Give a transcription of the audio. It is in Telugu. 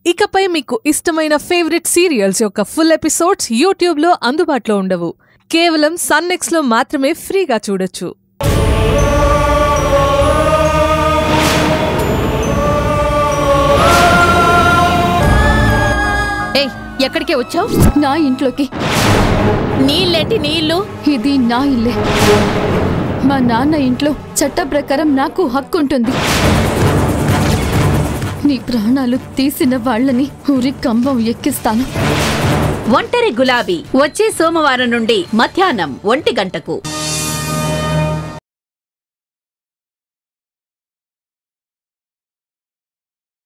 ఇకపై మీకు ఇష్టమైన ఫేవరెట్ సీరియల్స్ యొక్క ఫుల్ ఎపిసోడ్స్ యూట్యూబ్లో అందుబాటులో ఉండవు కేవలం సన్నెక్స్లో మాత్రమే ఫ్రీగా చూడొచ్చు ఏయ్ ఎక్కడికే వచ్చావు నా ఇంట్లోకి నీళ్ళేంటి నీళ్ళు ఇది నా ఇల్లే మా నాన్న ఇంట్లో చట్ట ప్రకారం నాకు హక్కు ఉంటుంది నీ ప్రాణాలు తీసిన వాళ్ళని ఊరి కంబం ఎక్కిస్తాను ఒంటరి గులాబీ వచ్చే సోమవారం నుండి మధ్యాహ్నం ఒంటి గంటకు